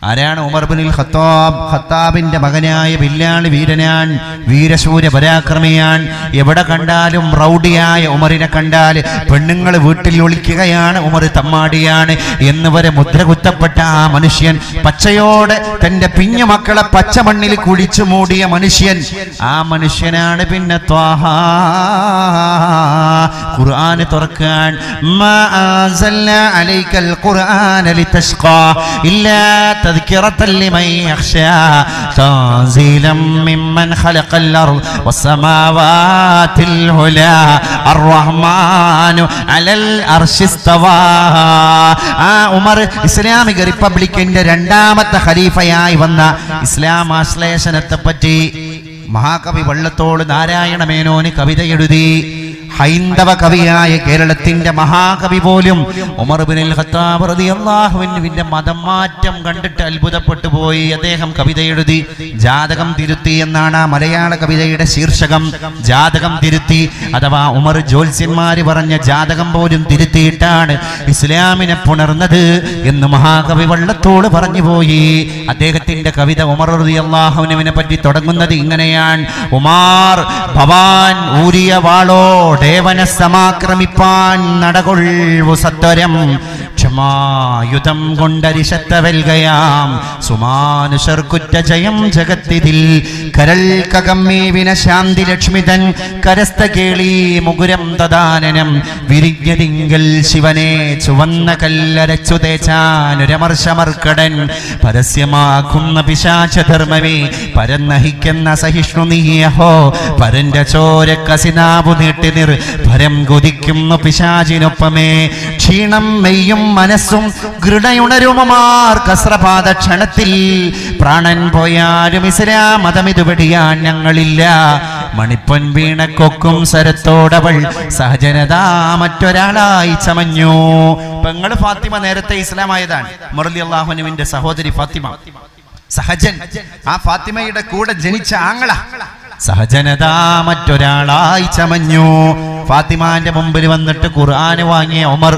ആരാണ് Umar bin Khattab ഖത്താബിന്റെ മകനായ വില്ലാളി വീരനാൻ വീരശൂര പരാക്രമിയാൻ എവിടെ കണ്ടാലും റൗഡിയായ ഉമറിനെ കണ്ടാൽ പെണ്ണുങ്ങൾ വീട്ടിൽ ഒളിക്കുകയാണ് ഉമർ തമ്മാടിയാണ് എന്ന് വരെ മുദ്ര കുത്തപ്പെട്ട ആ മനുഷ്യൻ പച്ചയോടെ തന്റെ പിഞ്ഞു മക്കളെ പച്ചമണ്ണിൽ കുഴിച്ചു മൂടിയ മനുഷ്യൻ ആ മനുഷ്യനാണ് പിന്നെ ത്വാഹ ഖുർആൻ തുറക്കാൻ മാ അൻസൽനാ അലൈക്കൽ ഖുർആന ലിതശ്ഖാ ഇല്ലാ തദ്കിറത്തൻ ലിമൻ യഖ്ശാ തൻസീലം മിമ്മൻ ഖലഖൽ അർദ് വസ്സമാവാതിൽ ഹുലാ അർറഹ്മാനു അലൽ അർശി ഇസ്തവാ ആ ഉമർ ഇസ്ലാമിക റിപ്പബ്ലിക്കിന്റെ രണ്ടാമത്തെ ഖലീഫയായി വന്ന ഇസ്ലാം ആശ്ലേഷണത്തെ പറ്റി മഹാകവി വള്ളത്തോട് നാരായണ മേനോന് കവിത എഴുതി ഹൈന്ദവ കവിയായ കേരളത്തിന്റെ മഹാകവി പോലും ഉമർ ബിൻ ഖത്താബ് റളിയല്ലാഹുവിന്റെ മതം മാറ്റം കണ്ടിട്ട് അത്ഭുതപ്പെട്ടു പോയി അദ്ദേഹം കവിത എഴുതി ജാതകം തിരുത്തി എന്നാണ് ആ മലയാള കവിതയുടെ ശീർഷകം ജാതകം തിരുത്തി അഥവാ ഉമർ ജ്യോത്സ്യന്മാര് പറഞ്ഞ ജാതകം പോലും തിരുത്തിയിട്ടാണ് ഇസ്ലാമിനെ പുണർന്നത് എന്ന് മഹാകവി വള്ളത്തോട് പറഞ്ഞു പോയി അദ്ദേഹത്തിന്റെ കവിത ഉമർ റളിയല്ലാഹുവിനെ പറ്റി തുടങ്ങുന്നത് ഇങ്ങനെയാണ് ഉമാർ ഭവാൻ ഊരിയ വാളോ ദേവനെ സമാക്രമിപ്പാൻ നടകൊള്ളു സത്വരം ക്ഷമായുധം കൊണ്ടരിശത്തവൽകയാം സുമാനുഷർക്കുറ്റ ജയം ജഗത്തിതിൽ കരൾ കകമ്മീവിന ശാന്തി ലക്ഷ്മിതൻ കരസ്ഥ കേളി മുകുരം തദാനനം വിരിഞ്ഞതിങ്കൽ ശിവനെ ചുവന്ന കല്ലരച്ചു തേച്ചാനുരമർശമർക്കടൻ പരസ്യമാക്കുന്ന പിശാചധർമ്മമേ പരന്നഹിക്കുന്ന സഹിഷ്ണു നീയഹോ പരന്റെ ചോര കസിനാവു നീട്ടി നിർ ഭരം കൊതിക്കുന്നു പിശാചിനൊപ്പമേ ക്ഷീണം മെയ്യും മനസ്സും ഗൃഢയുണരുമമാർ കസ്രപാത ക്ഷണത്തിൽ പ്രാണൻ പോയാലും ഇസ്ലാം മതമിതു വെടിയാൻ ഞങ്ങളില്ല മണിപ്പൊൻ വീണക്കൊക്കും സരത്തോടവൾ സഹജനതാ മറ്റൊരാളായി ചമഞ്ഞു പെങ്ങള് ഫാത്തിമ നേരത്തെ ഇസ്ലാമായതാണ് മുറലി അള്ളാഹുനുവിന്റെ സഹോദരി ഫാത്തിമ സഹജൻ ആ ഫാത്തിമയുടെ കൂടെ ജനിച്ച ആങ്ങള സഹജനതാ മറ്റൊരാളായി ചമഞ്ഞു ഫാത്തിമാന്റെ മുമ്പിൽ വന്നിട്ട് ഖുർആന് വാങ്ങിയ ഉമർ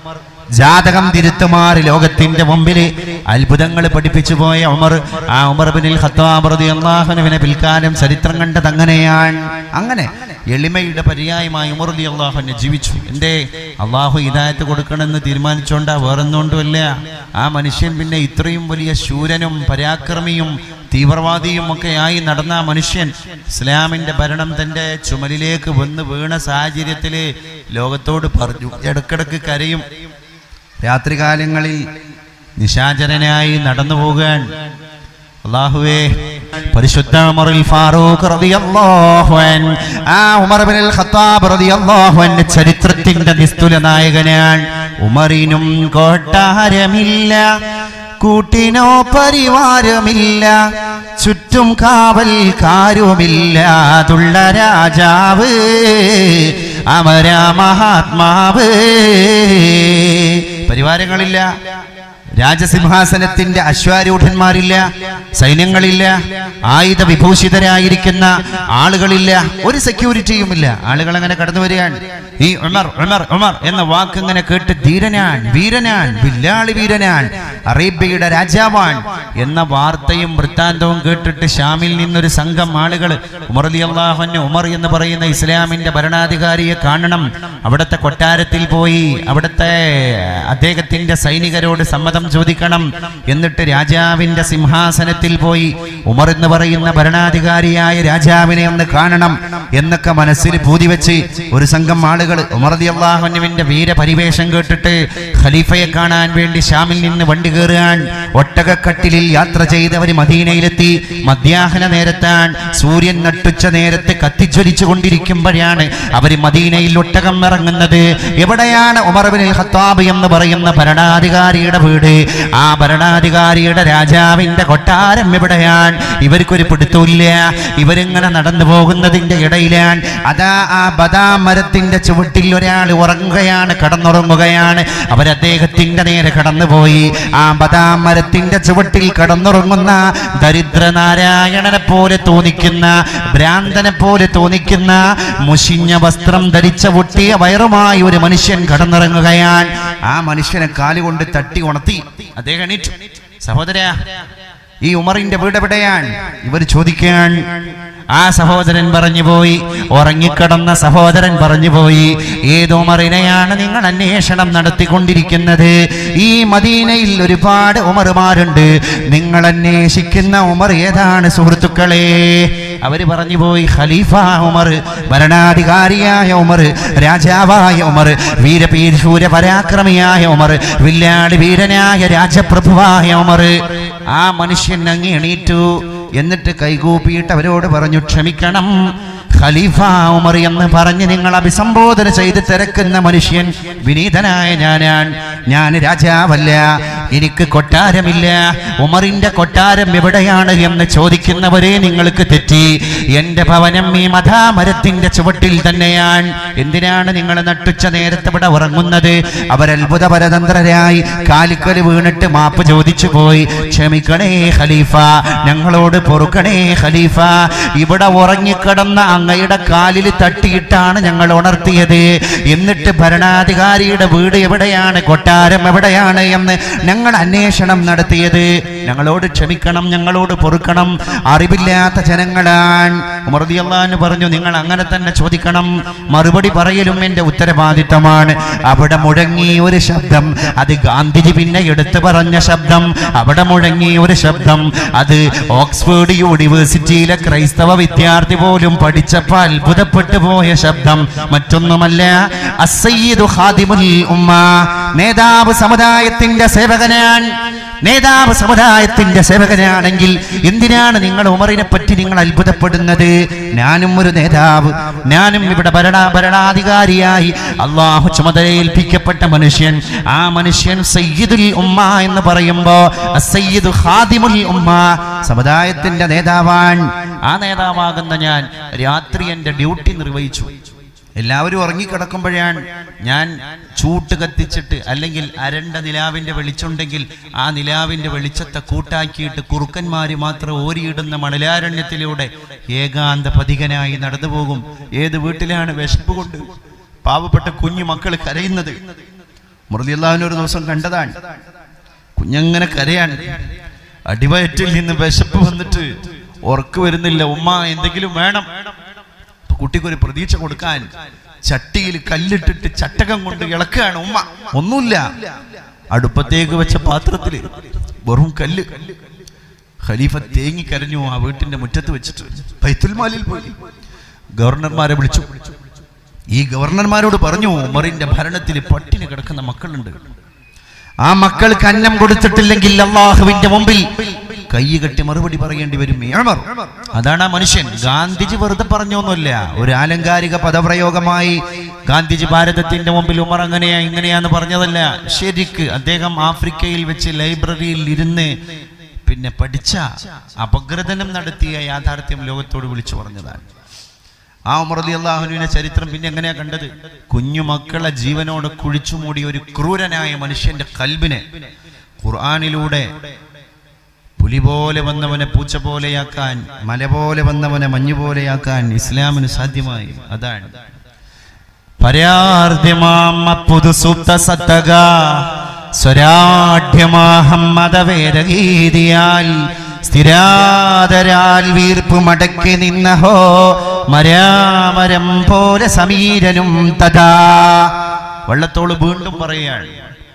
ജാതകം തിരുത്തുമാർ ലോകത്തിന്റെ മുമ്പിൽ അത്ഭുതങ്ങൾ പഠിപ്പിച്ചു പോയ ഉമർ ആ ഉമർ ബിനിൽ ഖത്താബ് റളിയല്ലാഹുവിനെ പിൽക്കാലം ചരിത്രം കണ്ടത് അങ്ങനെയാണ് അങ്ങനെ എളിമയുടെ പര്യായമായി ഉമർ അലി അള്ളാഹുവിനെ ജീവിച്ചു എന്തേ അള്ളാഹു ഹിദായത്ത് കൊടുക്കണമെന്ന് തീരുമാനിച്ചോണ്ടാ വേറൊന്നുകൊണ്ടുമല്ല ആ മനുഷ്യൻ പിന്നെ ഇത്രയും വലിയ ശൂരനും പരാക്രമിയും തീവ്രവാദിയും ഒക്കെ ആയി നടന്ന ആ മനുഷ്യൻ ഇസ്ലാമിന്റെ ഭരണം തന്റെ ചുമലിലേക്ക് വന്ന് വീണ സാഹചര്യത്തില് ലോകത്തോട് പറഞ്ഞു ഇടക്കിടക്ക് കരയും രാത്രികാലങ്ങളിൽ നിശാചരനായി നടന്നു പോകാൻ അള്ളാഹുവേ പരിശുദ്ധ ഉമറുൽ ഫാറൂഖ് റളിയല്ലാഹു അൻ ആ ഉമർ ഇബ്നുൽ ഖത്താബ് റളിയല്ലാഹു അൻ ചരിത്രത്തിന്റെ നിസ്തുല നായകനാണ് ഉമറിനും കൊട്ടാരമില്ല കൂട്ടിനോ പരിവാരമില്ല ചുറ്റും കാവൽക്കാരുമില്ലാതുള്ള രാജാവ് അമര മഹാത്മാവ് പരിവാരങ്ങളില്ല രാജസിംഹാസനത്തിന്റെ അശ്വാരൂഢന്മാരില്ല സൈന്യങ്ങളില്ല ആയുധ വിഭൂഷിതരായിരിക്കുന്ന ആളുകളില്ല ഒരു സെക്യൂരിറ്റിയുമില്ല ആളുകൾ അങ്ങനെ കടന്നു വരികയാണ് ഈ ഉമർ ഉമർ ഉമർ എന്ന വാക്ക് ഇങ്ങനെ കേട്ട് ധീരനാൻ വീരനാൻ വില്ലാളി വീരനാൻ അറേബ്യയുടെ രാജാവാൻ എന്ന വാർത്തയും വൃത്താന്തവും കേട്ടിട്ട് ഷാമിൽ നിന്നൊരു സംഘം ആളുകൾ ഉമർ അലി അള്ളാഹുന് ഉമർ എന്ന് പറയുന്ന ഇസ്ലാമിന്റെ ഭരണാധികാരിയെ കാണണം അവിടുത്തെ കൊട്ടാരത്തിൽ പോയി അവിടുത്തെ അദ്ദേഹത്തിന്റെ സൈനികരോട് സമ്മതം ചോദിക്കണം എന്നിട്ട് രാജാവിന്റെ സിംഹാസനത്തിൽ പോയി ഉമർ എന്ന് പറയുന്ന ഭരണാധികാരിയായ രാജാവിനെ ഒന്ന് കാണണം എന്നൊക്കെ മനസ്സിൽ പൂതി വെച്ച് ഒരു സംഘം ആളുകൾ ഉമർ അലി അള്ളാഹുനുവിന്റെ വീരപരിവേഷം കേട്ടിട്ട് ഖലീഫയെ കാണാൻ വേണ്ടി ഷാമിൽ നിന്ന് വണ്ടി കയറുകയാൻ ഒട്ടകക്കട്ടിലിൽ യാത്ര ചെയ്തവർ മദീനയിലെത്തി മധ്യാഹ്ന നേരത്താൻ സൂര്യൻ നട്ടുച്ച നേരത്ത് കത്തിജ്വലിച്ചു കൊണ്ടിരിക്കുമ്പോഴാണ് അവർ മദീനയിൽ ഒട്ടകം ഇറങ്ങുന്നത് എവിടെയാണ് ഉമർ ബിൻ ഖത്താബ് എന്ന് പറയുന്ന ഭരണാധികാരിയുടെ വീട് ആ ഭരണാധികാരിയുടെ രാജാവിന്റെ കൊട്ടാരം എവിടെയാണ് ഇവർക്കൊരു പിടുത്തമില്ല ഇവരിങ്ങനെ നടന്നു പോകുന്നതിന്റെ ഇടയിലാണ് അതാ ആ ബദാം മരത്തിന്റെ ചുവട്ടിൽ ഒരാൾ ഉറങ്ങുകയാണ് കടന്നുറങ്ങുകയാണ് അവരദ്ദേഹത്തിന്റെ നേരെ കടന്നുപോയി ആ ബദാം മരത്തിന്റെ ചുവട്ടിൽ കടന്നുറങ്ങുന്ന ദരിദ്ര നാരായണനെ പോലെ തോന്നിക്കുന്ന ഭ്രാന്തനെ പോലെ തോന്നിക്കുന്ന മുഷിഞ്ഞ വസ്ത്രം ധരിച്ച പൊട്ടിയ വയറുമായി ഒരു മനുഷ്യൻ കടന്നിറങ്ങുകയാണ് ആ മനുഷ്യനെ കാലുകൊണ്ട് തട്ടി ഉണർത്തി അദ്ദേഹം എണീറ്റു സഹോദര ഈ ഉമറിന്റെ വീട് എവിടെയാണ് ഇവർ ചോദിക്കാൻ ആ സഹോദരൻ പറഞ്ഞുപോയി ഉറങ്ങിക്കിടന്ന സഹോദരൻ പറഞ്ഞുപോയി ഏത് ഉമറിനെയാണ് നിങ്ങൾ അന്വേഷണം നടത്തിക്കൊണ്ടിരിക്കുന്നത് ഈ മദീനയിൽ ഒരുപാട് ഉമറുമാരുണ്ട് നിങ്ങൾ അന്വേഷിക്കുന്ന ഉമർ ഏതാണ് സുഹൃത്തുക്കളെ അവര് പറഞ്ഞുപോയി ഖലീഫ ഉമർ ഭരണാധികാരിയായ ഉമർ രാജാവായ ഉമർ വീരപീര ശൂരപരാക്രമിയായ ഉമർ വില്ലാടി വീരനായ രാജപ്രഭുവായ ഉമർ ആ മനുഷ്യൻ അങ്ങ് എണീറ്റു എന്നിട്ട് കൈകൂപ്പിയിട്ട് അവരോട് പറഞ്ഞു ക്ഷമിക്കണം ഖലീഫ ഉമർ എന്ന് പറഞ്ഞ് നിങ്ങൾ അഭിസംബോധന ചെയ്ത് തിരക്കുന്ന മനുഷ്യൻ വിനീതനായ ഞാനാണ് ഞാൻ രാജാവല്ല എനിക്ക് കൊട്ടാരമില്ല ഉമറിന്റെ കൊട്ടാരം എവിടെയാണ് എന്ന് ചോദിക്കുന്നവരെ നിങ്ങൾക്ക് തെറ്റി എന്റെ ഭവനം ഈ മഥാമരത്തിന്റെ ചുവട്ടിൽ തന്നെയാണ് എന്തിനാണ് നിങ്ങൾ നട്ടുച്ച നേരത്തെ ഇവിടെ ഉറങ്ങുന്നത് അവരത്ഭുത പരതന്ത്രരായി കാലിക്കല് വീണിട്ട് മാപ്പ് ചോദിച്ചു പോയി ക്ഷമിക്കണേ ഖലീഫ ഞങ്ങളോട് പൊറുക്കണേ ഖലീഫ ഇവിടെ ഉറങ്ങിക്കിടന്ന അങ്ങയുടെ കാലിൽ തട്ടിയിട്ടാണ് ഞങ്ങൾ ഉണർത്തിയത് എന്നിട്ട് ഭരണാധികാരിയുടെ വീട് എവിടെയാണ് കൊട്ടാരം എവിടെയാണ് എന്ന് ഞങ്ങൾ അന്വേഷണം നടത്തിയത് ഞങ്ങളോട് ക്ഷമിക്കണം ഞങ്ങളോട് പൊറുക്കണം അറിവില്ലാത്ത ജനങ്ങളാണ് ഉമർദിയല്ലാന്ന് പറഞ്ഞു നിങ്ങൾ അങ്ങനെ തന്നെ ചോദിക്കണം മറുപടി പറയലും എൻ്റെ ഉത്തരവാദിത്തമാണ് അവിടെ മുഴങ്ങി ഒരു ശബ്ദം അത് ഗാന്ധിജി പിന്നെ എടുത്തു പറഞ്ഞ ശബ്ദം അവിടെ മുഴങ്ങി ഒരു ശബ്ദം അത് ഓക്സ്ഫോർഡ് യൂണിവേഴ്സിറ്റിയിലെ ക്രൈസ്തവ വിദ്യാർത്ഥി പോലും പഠിച്ചപ്പോൾ അത്ഭുതപ്പെട്ടു പോയ ശബ്ദം മറ്റൊന്നുമല്ല അസയ്യിദു ഖാദിമുൽ ഉമ്മ നേതാവ് സമുദായത്തിന്റെ സേവകനാണ് നേതാവ് സമുദായത്തിന്റെ സേവകനാണെങ്കിൽ എന്തിനാണ് നിങ്ങൾ ഉമറിനെ പറ്റി നിങ്ങൾ അത്ഭുതപ്പെടുന്നത് ഞാനും ഒരു നേതാവ് ഞാനും ഇവിടെ ഭരണ ഭരണാധികാരിയായി അള്ളാഹു ചുമതലയേൽപ്പിക്കപ്പെട്ട മനുഷ്യൻ ആ മനുഷ്യൻ സയ്യിദുൽ ഉമ്മ എന്ന് പറയുമ്പോ അസയ്യിദു ഖാദിമുൽ ഉമ്മ സമുദായത്തിന്റെ നേതാവാൻ ആ നേതാവാകുന്ന ഞാൻ രാത്രി എന്റെ ഡ്യൂട്ടി നിർവഹിച്ചു എല്ലാവരും ഉറങ്ങിക്കിടക്കുമ്പോഴാണ് ഞാൻ ചൂട്ട് കത്തിച്ചിട്ട് അല്ലെങ്കിൽ അരണ്ട നിലാവിന്റെ വെളിച്ചുണ്ടെങ്കിൽ ആ നിലാവിന്റെ വെളിച്ചത്തെ കൂട്ടാക്കിയിട്ട് കുറുക്കന്മാര് മാത്രം ഓരിയിടുന്ന മണലാരണ്യത്തിലൂടെ ഏകാന്ത പതികനായി നടന്നു പോകും ഏത് വീട്ടിലാണ് വിശപ്പ് കൊണ്ട് പാവപ്പെട്ട കുഞ്ഞു മക്കൾ കരയുന്നത് മുരളിയല്ലാവിന് ഒരു ദിവസം കണ്ടതാണ് കുഞ്ഞങ്ങനെ കരയാണ് അടിവയറ്റിൽ നിന്ന് വിശപ്പ് വന്നിട്ട് ഉറക്ക് വരുന്നില്ല ഉമ്മ എന്തെങ്കിലും വേണം അപ്പൊ കുട്ടിക്കൊരു പ്രതീക്ഷ കൊടുക്കാൻ ചട്ടിയിൽ കല്ലിട്ടിട്ട് ചട്ടകം കൊണ്ട് ഇളക്കുകയാണ് ഉമ്മ ഒന്നുമില്ല അടുപ്പത്തേക്ക് വെച്ച പാത്രത്തില് വെറും കല്ല് ഖലീഫ തേങ്ങി കരഞ്ഞു ആ വീട്ടിന്റെ മുറ്റത്ത് വെച്ചിട്ട് ബൈത്തുൽമാലിൽ പോയി ഗവർണർമാരെ വിളിച്ചു ഈ ഗവർണർമാരോട് പറഞ്ഞു ഉമറിന്റെ ഭരണത്തിൽ പട്ടിണി കിടക്കുന്ന മക്കളുണ്ട് ആ മക്കൾക്ക് അന്നം കൊടുത്തിട്ടില്ലെങ്കിൽ അള്ളാഹുവിന്റെ മുമ്പിൽ കൈ കെട്ടി മറുപടി പറയേണ്ടി വരും ഏമർ അതാണ് ആ മനുഷ്യൻ ഗാന്ധിജി വെറുതെ പറഞ്ഞൊന്നുമില്ല ഒരു ആലങ്കാരിക പദപ്രയോഗമായി ഗാന്ധിജി ഭാരതത്തിന്റെ മുമ്പിൽ ഉമർ അങ്ങനെയാ ഇങ്ങനെയാന്ന് പറഞ്ഞതല്ല ശരിക്ക് അദ്ദേഹം ആഫ്രിക്കയിൽ വെച്ച് ലൈബ്രറിയിൽ ഇരുന്ന് പിന്നെ പഠിച്ച അപഗ്രഥനം നടത്തിയ യാഥാർത്ഥ്യം ലോകത്തോട് വിളിച്ചു പറഞ്ഞതാണ് ആ ഉമർദി അള്ളാഹുവിന്റെ ചരിത്രം പിന്നെ എങ്ങനെയാ കണ്ടത് കുഞ്ഞു മക്കളെ ജീവനോട് കുഴിച്ചു മൂടിയ ഒരു ക്രൂരനായ മനുഷ്യന്റെ കൽബിനെ ഖുർആാനിലൂടെ പുലി പോലെ വന്നവനെ പൂച്ച പോലെയാക്കാൻ മല പോലെ വന്നവനെ മഞ്ഞു പോലെയാക്കാൻ ഇസ്ലാമിന് സാധ്യമായി അതാണ് പരാർദ്യമാമ്മ പുതുസുപ്ത സത്തക സ്വരാഢ്യമാഹമ്മദവേദഗീതിയാൽ സ്ഥിരാതരാൽ വീർപ്പ് മടക്കി നിന്നഹോ മരാമരം പോലെ സമീരനും തഥാ വള്ളത്തോട് വീണ്ടും പറയുകയാണ്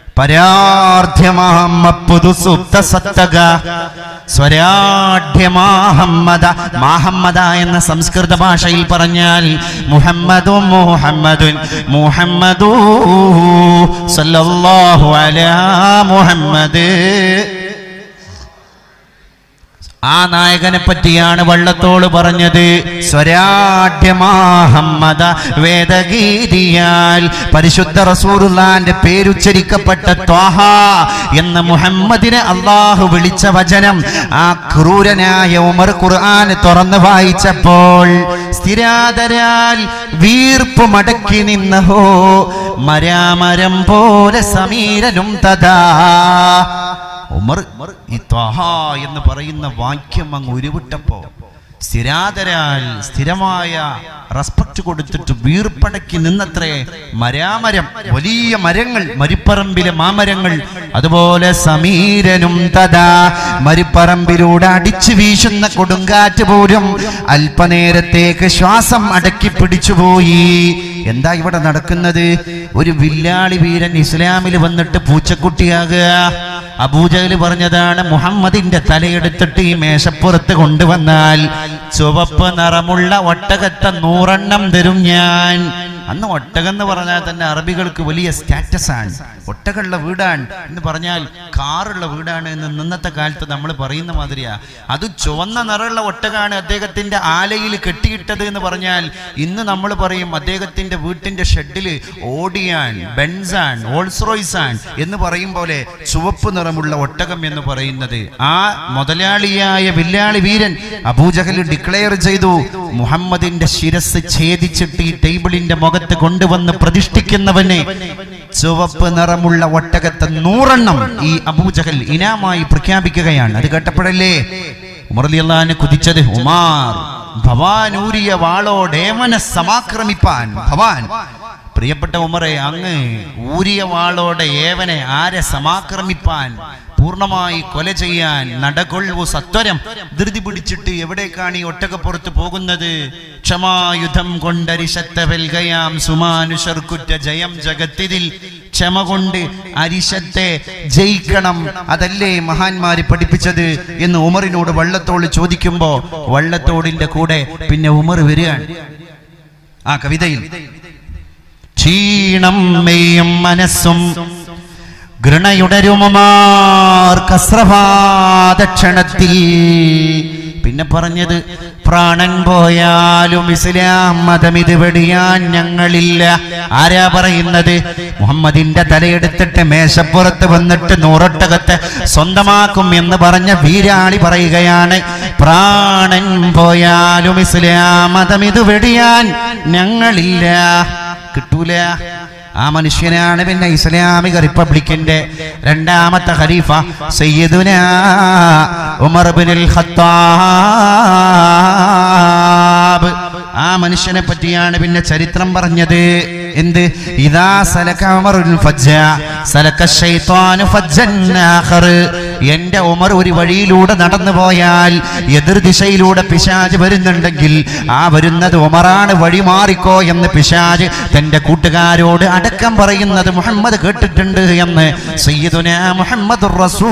പരാർദ്ധ്യമാഹമ്മ സത്തക സ്വരാഢ്യമാഹമ്മദ മാഹമ്മദ എന്ന സംസ്കൃത ഭാഷയിൽ പറഞ്ഞാൽ മുഹമ്മദു മുഹമ്മദുൻ മുഹമ്മദു സല്ലല്ലാഹു അലാ മുഹമ്മദ് ആ നായകനെ പറ്റിയാണ് വള്ളത്തോട് പറഞ്ഞത് സ്വരാഢ്യമാഹമ്മദ വേദഗീതിയാൽ പരിശുദ്ധ റസൂറുല്ലാന്റെ പേരുച്ചരിക്കപ്പെട്ട ത്വാഹ എന്ന മുഹമ്മദിനെ അള്ളാഹു വിളിച്ച വചനം ആ ക്രൂരനായ ഉമർ ഖുർആൻ തുറന്നു വായിച്ചപ്പോൾ സ്ഥിരാതരാൽ വീർപ്പ് മടക്കി നിന്നഹോ മരാമരം പോലെ സമീരനും തഥാ ഉമർ ഈ ത്വഹ എന്ന് പറയുന്ന വാക്യം അങ്ങ് ഉരുവിട്ടപ്പോ സ്ഥിരാതരാൽ സ്ഥിരമായ റെസ്പെക്ട് കൊടുത്തിട്ട് വീർപ്പടക്കി നിന്നത്രേ മരാമരം വലിയ മരങ്ങൾ മരിപ്പറമ്പിലെ മാമരങ്ങൾ അതുപോലെ സമീരനും തഥാ മരിപ്പറമ്പിലൂടെ അടിച്ചു വീശുന്ന കൊടുങ്കാറ്റ് പോലും അല്പനേരത്തേക്ക് ശ്വാസം അടക്കി പിടിച്ചുപോയി എന്താ ഇവിടെ നടക്കുന്നത് ഒരു വില്ലാളി വീരൻ ഇസ്ലാമിൽ വന്നിട്ട് പൂച്ചക്കുട്ടിയാകുക അബൂജഹൽ പറഞ്ഞതാണ് മുഹമ്മദിന്റെ തലയെടുത്തിട്ട് ഈ മേശപ്പുറത്ത് കൊണ്ടുവന്നാൽ ചുവപ്പ് നിറമുള്ള ഒട്ടകത്തെ നൂറെണ്ണം തരും ഞാൻ അന്ന് ഒട്ടകം എന്ന് പറഞ്ഞാൽ തന്നെ അറബികൾക്ക് വലിയ സ്റ്റാറ്റസ് ആണ് ഒട്ടകമുള്ള വീടാണ് എന്ന് പറഞ്ഞാൽ കാറുള്ള വീടാണ് എന്ന് ഇന്നത്തെ കാലത്ത് നമ്മൾ പറയുന്ന മാതിരിയാ അത് ചുവന്ന നിറമുള്ള ഒട്ടകമാണ് അദ്ദേഹത്തിന്റെ ആലയിൽ കെട്ടിയിട്ടത് എന്ന് പറഞ്ഞാൽ ഇന്ന് നമ്മൾ പറയും അദ്ദേഹത്തിന്റെ വീട്ടിന്റെ ഷെഡിൽ ഓടിയാൻ ബെൻസാൻ ഓൾസ്റോയ്സ് ആണ് എന്ന് പറയും പോലെ ചുവപ്പ് നിറമുള്ള ഒട്ടകം എന്ന് പറയുന്നത് ആ മുതലാളിയായ വില്ലാളി വീരൻ അബൂജഹൽ ഡിക്ലെയർ ചെയ്തു മുഹമ്മദിന്റെ ശിരസ് ഛേദിച്ചിട്ട് ഈ ടേബിളിന്റെ മുഖത്ത് കൊണ്ടുവന്ന് പ്രതിഷ്ഠിക്കുന്നവനെ ചുവപ്പ് നിറമുള്ള ഒട്ടകത്തെ നൂറെണ്ണം ഈ അബൂജഹൽ ഇനാമായി പ്രഖ്യാപിക്കുകയാണ് അത് കേട്ടപ്പോഴല്ലേ ഉമർലിയല്ലാന് കുതിച്ചത് ഉമാർ ഭവാനൂരിയ വാളോടേവനെ സമാക്രമിപ്പാൻ ഭവാൻ പ്രിയപ്പെട്ട ഉമറെ അങ്ങ് ഊരിയ വാളോടെ ഏവനെ ആരെ സമാക്രമിപ്പാൻ പൂർണ്ണമായി കൊല ചെയ്യാൻ നടകൊള്ളു സത്വരം ധൃതി പിടിച്ചിട്ട് എവിടേക്കാണ് ഈ ഒട്ടകപ്പുറത്ത് പോകുന്നത് ക്ഷമായുധം കൊണ്ടരിശത്ത വെൽകയാം സുമാനുഷർക്കുറ്റ ജയം ജഗത്തിതിൽ ക്ഷമ കൊണ്ട് അരിശത്തെ ജയിക്കണം അതല്ലേ മഹാന്മാര് പഠിപ്പിച്ചത് എന്ന് ഉമറിനോട് വള്ളത്തോട് ചോദിക്കുമ്പോ വള്ളത്തോടിന്റെ കൂടെ പിന്നെ ഉമർ വരികയാണ് ആ കവിതയിൽ ക്ഷീണം മെയ്യും മനസ്സും ഗൃണയുടരുമാർ കസ്രഭാദക്ഷണത്തിൽ പിന്നെ പറഞ്ഞത് പ്രാണൻ പോയാലും ഇസ്ലാം മതം ഇത് വെടിയാൻ ഞങ്ങളില്ല ആരാ പറയുന്നത് മുഹമ്മദിന്റെ തലയെടുത്തിട്ട് മേശപ്പുറത്ത് വന്നിട്ട് നൂറൊട്ടകത്തെ സ്വന്തമാക്കും എന്ന് പറഞ്ഞ വീരാളി പറയുകയാണ് പ്രാണൻ പോയാലും ഇസ്ലാം മതം ഇത് വെടിയാൻ ഞങ്ങളില്ല കിട്ടൂല ആ മനുഷ്യനാണ് പിന്നെ ഇസ്ലാമിക റിപ്പബ്ലിക്കിന്റെ രണ്ടാമത്തെ ഖലീഫ സയ്യിദുന ഉമർ ബിനുൽ ഖത്താബ് ആ മനുഷ്യനെ പറ്റിയാണ് പിന്നെ ചരിത്രം പറഞ്ഞത് എന്ത് ഇതാ സലക ഉമറുൽ ഫജ്ജ സലക ശൈത്വാനു ഫജ്ജൻ ആഖർ എന്റെ ഉമർ ഒരു വഴിയിലൂടെ നടന്നു പോയാൽ എതിർ ദിശയിലൂടെ പിശാജ് വരുന്നുണ്ടെങ്കിൽ ആ വരുന്നത് ഉമറാണ് വഴി മാറിക്കോ എന്ന് പിശാജ് തന്റെ കൂട്ടുകാരോട് അടക്കം പറയുന്നത് മുഹമ്മദ് കേട്ടിട്ടുണ്ട് എന്ന് സയ്യിദുന മുഹമ്മദ്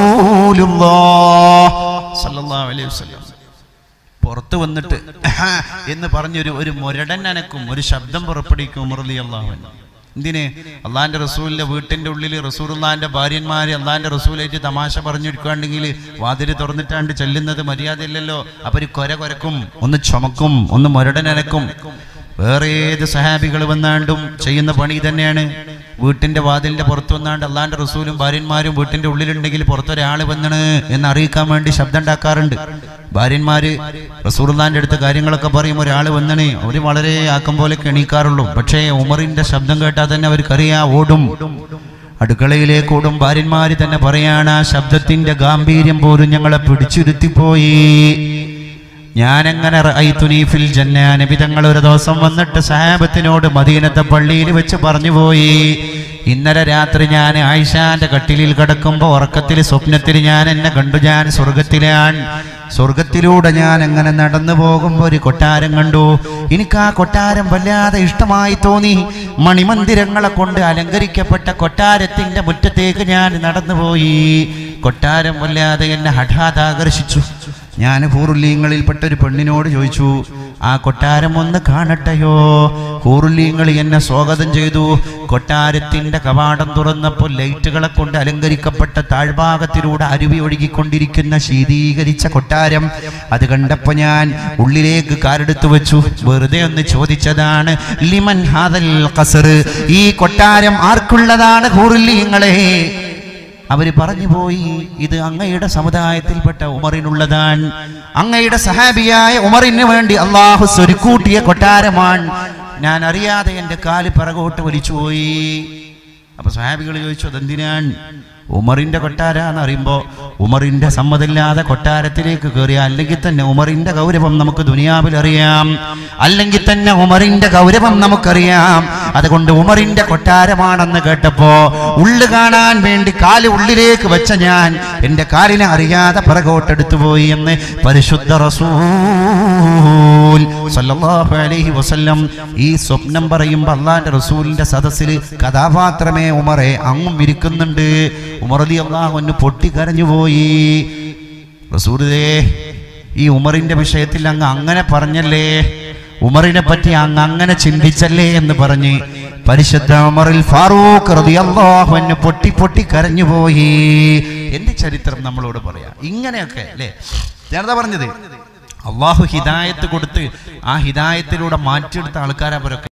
പുറത്തു വന്നിട്ട് എന്ന് പറഞ്ഞൊരു ഒരു മുരടൻ അനക്കും ഒരു ശബ്ദം പുറപ്പെടുവിക്കും മുറലി അള്ളാഹുൻ എന്തിന് അള്ളാന്റെ റസൂലിന്റെ വീട്ടിന്റെ ഉള്ളിൽ റസൂലുള്ളാന്റെ ഭാര്യന്മാര് അള്ളാന്റെ റസൂലായിട്ട് തമാശ പറഞ്ഞിരിക്കുകയാണെങ്കിൽ വാതില് തുറന്നിട്ടാണ്ട് ചെല്ലുന്നത് മര്യാദയില്ലല്ലോ അപ്പൊ ഒരു കൊര കൊരക്കും ഒന്ന് ചുമക്കും ഒന്ന് മുരടനനക്കും വേറെ ഏത് സഹാബികൾ വന്നാണ്ടും ചെയ്യുന്ന പണി തന്നെയാണ് വീട്ടിന്റെ വാതിലിന്റെ പുറത്ത് വന്നാണ്ട് അള്ളാന്റെ റസൂലും ഭാര്യന്മാരും വീട്ടിന്റെ ഉള്ളിലുണ്ടെങ്കിൽ പുറത്തൊരാൾ വന്നണ് എന്ന് അറിയിക്കാൻ വേണ്ടി ശബ്ദം ഉണ്ടാക്കാറുണ്ട് ഭാര്യന്മാര് റസൂർദാന്റെ അടുത്ത് കാര്യങ്ങളൊക്കെ പറയും ഒരാൾ വന്നണേ അവര് വളരെ ആക്കം പോലെ എണീക്കാറുള്ളൂ പക്ഷേ ഉമറിന്റെ ശബ്ദം കേട്ടാൽ തന്നെ അവർക്കറിയാ ഓടും അടുക്കളയിലേക്ക് ഓടും ഭാര്യന്മാര് തന്നെ പറയാണ് ആ ശബ്ദത്തിന്റെ ഗാംഭീര്യം പോലും ഞങ്ങളെ പിടിച്ചിരുത്തിപ്പോയി ഞാനെങ്ങനെ ഫിൽ ജന്ന നബി തങ്ങൾ ഒരു ദിവസം വന്നിട്ട് സഹാബത്തിനോട് മദീനത്തെ പള്ളിയിൽ വെച്ച് പറഞ്ഞു പോയി ഇന്നലെ രാത്രി ഞാൻ ആയിഷാന്റെ കട്ടിലിൽ കിടക്കുമ്പോൾ ഉറക്കത്തിൽ സ്വപ്നത്തിൽ ഞാൻ എന്നെ കണ്ടു ഞാൻ സ്വർഗത്തിലാണ് സ്വർഗത്തിലൂടെ ഞാൻ അങ്ങനെ നടന്നു പോകുമ്പോൾ ഒരു കൊട്ടാരം കണ്ടു എനിക്ക് ആ കൊട്ടാരം വല്ലാതെ ഇഷ്ടമായി തോന്നി മണിമന്ദിരങ്ങളെ കൊണ്ട് അലങ്കരിക്കപ്പെട്ട കൊട്ടാരത്തിന്റെ മുറ്റത്തേക്ക് ഞാൻ നടന്നുപോയി കൊട്ടാരം വല്ലാതെ എന്നെ ഹഠാത് ആകർഷിച്ചു ഞാൻ ഹൂറുല്ലീങ്ങളിൽപ്പെട്ട ഒരു പെണ്ണിനോട് ചോദിച്ചു ആ കൊട്ടാരം ഒന്ന് കാണട്ടെയോ ഹൂറുല്ലീങ്ങൾ എന്നെ സ്വാഗതം ചെയ്തു കൊട്ടാരത്തിന്റെ കവാടം തുറന്നപ്പോൾ ലൈറ്റുകളെ കൊണ്ട് അലങ്കരിക്കപ്പെട്ട താഴ്ഭാഗത്തിലൂടെ അരുവി ഒഴുകിക്കൊണ്ടിരിക്കുന്ന ശീതീകരിച്ച കൊട്ടാരം അത് കണ്ടപ്പോ ഞാൻ ഉള്ളിലേക്ക് കാരെടുത്തു വെച്ചു വെറുതെ ഒന്ന് ചോദിച്ചതാണ് ലിമൻ ഹാദൽ ഖസർ ഈ കൊട്ടാരം ആർക്കുള്ളതാണ് ഹൂറുല്ലീങ്ങളെ അവര് പറഞ്ഞു പോയി ഇത് അങ്ങയുടെ സമുദായത്തിൽപ്പെട്ട ഉമറിനുള്ളതാണ് അങ്ങയുടെ സഹാബിയായ ഉമറിന് വേണ്ടി അള്ളാഹു സ്വരുക്കൂട്ടിയ കൊട്ടാരമാണ് ഞാൻ അറിയാതെ എൻ്റെ കാല് പിറകോട്ട് വലിച്ചുപോയി അപ്പൊ സഹാബികൾ ചോദിച്ചു അതെന്തിനാണ് ഉമറിന്റെ കൊട്ടാര എന്ന് പറയുമ്പോൾ ഉമറിന്റെ സമ്മതമില്ലാതെ കൊട്ടാരത്തിലേക്ക് കയറിയ അല്ലെങ്കിൽ തന്നെ ഉമറിന്റെ ഗൗരവം നമുക്ക് ദുനിയാവിൽ അറിയാം അല്ലെങ്കിൽ തന്നെ ഉമറിന്റെ ഗൗരവം നമുക്കറിയാം അതുകൊണ്ട് ഉമറിന്റെ കൊട്ടാരമാണെന്ന് കേട്ടപ്പോ ഉള്ളു കാണാൻ വേണ്ടി കാല് ഉള്ളിലേക്ക് വെച്ച ഞാൻ എന്റെ കാലിനെ അറിയാതെ പിറകോട്ടെടുത്തു പോയി എന്ന് പരിശുദ്ധ റസൂൽ സല്ലല്ലാഹു അലൈഹി വസല്ലം ഈ സ്വപ്നം പറയുമ്പോൾ അള്ളാന്റെ റസൂലിന്റെ സദസ്സിൽ കഥാപാത്രമേ ഉമറെ അങ്ങും ഇരിക്കുന്നുണ്ട് ഉമർ അലി അള്ളാഹു പൊട്ടിക്കരഞ്ഞു പോയി റസൂലേ ഈ ഉമറിന്റെ വിഷയത്തിൽ അങ്ങ് അങ്ങനെ പറഞ്ഞല്ലേ ഉമറിനെ പറ്റി അങ്ങ് അങ്ങനെ ചിന്തിച്ചല്ലേ എന്ന് പറഞ്ഞ് പരിശുദ്ധ ഉമറിൽ ഫാറൂഖ് റളിയല്ലാഹു അൻഹു പൊട്ടി പൊട്ടി കരഞ്ഞുപോയി എന്റെ ചരിത്രം നമ്മളോട് പറയാം ഇങ്ങനെയൊക്കെ അല്ലേ ഞാനതാ പറഞ്ഞത് അള്ളാഹു ഹിദായത്ത് കൊടുത്ത് ആ ഹിദായത്തിലൂടെ മാറ്റിയെടുത്ത ആൾക്കാരാ അവരൊക്കെ